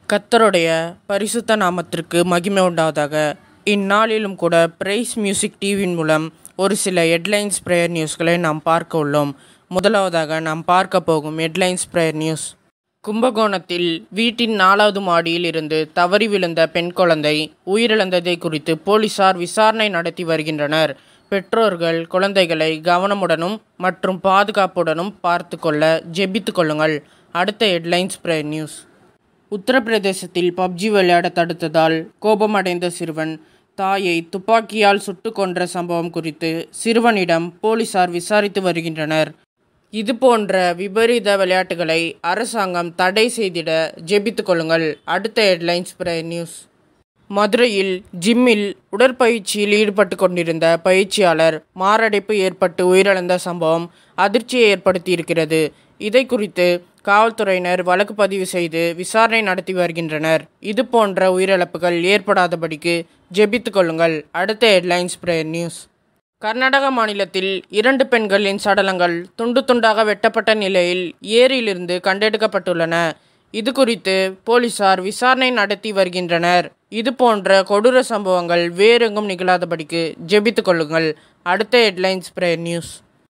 கர்த்தருடைய பரிசுத்த நாமத்திற்கு மகிமை உண்டாவதாக இந்நாளிலும் கூட பிரைஸ் மியூசிக் டிவியின் மூலம் ஒரு சில ஹெட்லைன்ஸ் ப்ரேயர் நியூஸ்களை நாம் பார்க்க உள்ளோம் முதலாவதாக நாம் பார்க்க போகும் ஹெட்லைன்ஸ் ப்ரேயர் நியூஸ் கும்பகோணத்தில் வீட்டின் நாலாவது மாடியில் இருந்து தவறி விழுந்த பெண் குழந்தை உயிரிழந்ததை குறித்து போலீசார் விசாரணை நடத்தி வருகின்றனர் பெற்றோர்கள் குழந்தைகளை கவனமுடனும் மற்றும் பாதுகாப்புடனும் பார்த்து கொள்ள ஜெபித்து கொள்ளுங்கள் அடுத்த ஹெட்லைன்ஸ் ப்ரேயர் நியூஸ் உத்தரப்பிரதேசத்தில் பப்ஜி விளையாட தடுத்ததால் கோபமடைந்த சிறுவன் தாயை துப்பாக்கியால் சுட்டு கொன்ற சம்பவம் குறித்து சிறுவனிடம் போலீசார் விசாரித்து வருகின்றனர் இது போன்ற விபரீத விளையாட்டுகளை அரசாங்கம் தடை செய்திட ஜெபித்து கொள்ளுங்கள் அடுத்த ஹெட்லைன்ஸ் பிரேயர் நியூஸ் மதுரையில் ஜிம்மில் உடற்பயிற்சியில் ஈடுபட்டு கொண்டிருந்த பயிற்சியாளர் மாரடைப்பு ஏற்பட்டு உயிரிழந்த சம்பவம் அதிர்ச்சியை ஏற்படுத்தியிருக்கிறது இதை குறித்து காவல்துறையினர் வழக்கு பதிவு செய்து விசாரணை நடத்தி வருகின்றனர் இது போன்ற உயிரிழப்புகள் ஏற்படாதபடிக்கு ஜெபித்து கொள்ளுங்கள் அடுத்த ஹெட்லைன்ஸ் பிரேயர் நியூஸ் கர்நாடக மாநிலத்தில் இரண்டு பெண்களின் சடலங்கள் துண்டு துண்டாக வெட்டப்பட்ட நிலையில் ஏரியிலிருந்து கண்டெடுக்கப்பட்டுள்ளன இது குறித்து போலீசார் விசாரணை நடத்தி வருகின்றனர் இது போன்ற கொடூர சம்பவங்கள் வேறெங்கும் நிகழாதபடிக்கு ஜெபித்து கொள்ளுங்கள் அடுத்த ஹெட்லைன்ஸ் பிரேயர் நியூஸ்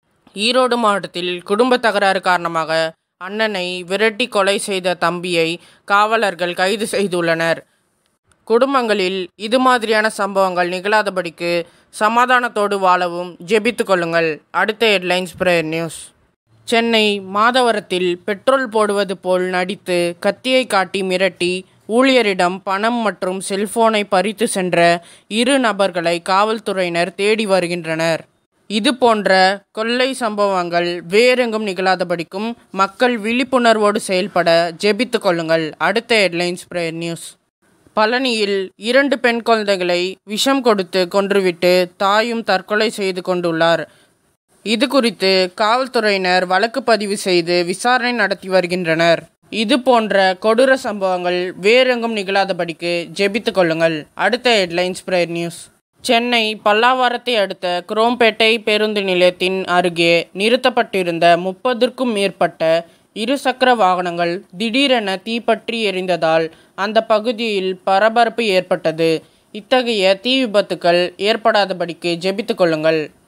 ஈரோடு மாவட்டத்தில் குடும்ப தகராறு காரணமாக அண்ணனை விரட்டி கொலை செய்த தம்பியை காவலர்கள் கைது செய்துள்ளனர் குடும்பங்களில் இது மாதிரியான சம்பவங்கள் நிகழாதபடிக்கு சமாதானத்தோடு வாழவும் ஜெபித்து கொள்ளுங்கள் அடுத்த ஹெட்லைன்ஸ் பிரேயர் நியூஸ் சென்னை மாதவரத்தில் பெட்ரோல் போடுவது போல் நடித்து கத்தியை காட்டி மிரட்டி ஊழியரிடம் பணம் மற்றும் செல்போனை பறித்து சென்ற இரு நபர்களை காவல்துறையினர் தேடி வருகின்றனர் இது போன்ற கொள்ளை சம்பவங்கள் வேறெங்கும் நிகழாதபடிக்கும் மக்கள் விழிப்புணர்வோடு செயல்பட ஜெபித்து கொள்ளுங்கள் அடுத்த ஹெட்லைன்ஸ் பிரேயர் நியூஸ் பழனியில் இரண்டு பெண் குழந்தைகளை விஷம் கொடுத்து கொன்றுவிட்டு தாயும் தற்கொலை செய்து கொண்டுள்ளார் இது குறித்து காவல்துறையினர் வழக்கு பதிவு செய்து விசாரணை நடத்தி வருகின்றனர் இது போன்ற கொடூர சம்பவங்கள் வேறெங்கும் நிகழாதபடிக்கு ஜெபித்து கொள்ளுங்கள் அடுத்த ஹெட்லைன்ஸ் பிரேயர் நியூஸ் சென்னை பல்லாவரத்தை அடுத்த குரோம்பேட்டை பேருந்து நிலையத்தின் அருகே நிறுத்தப்பட்டிருந்த முப்பதுக்கும் மேற்பட்ட இருசக்கர வாகனங்கள் திடீரென தீப்பற்றி எரிந்ததால் அந்த பகுதியில் பரபரப்பு ஏற்பட்டது இத்தகைய தீ விபத்துக்கள் ஏற்படாதபடிக்கு ஜெபித்து கொள்ளுங்கள்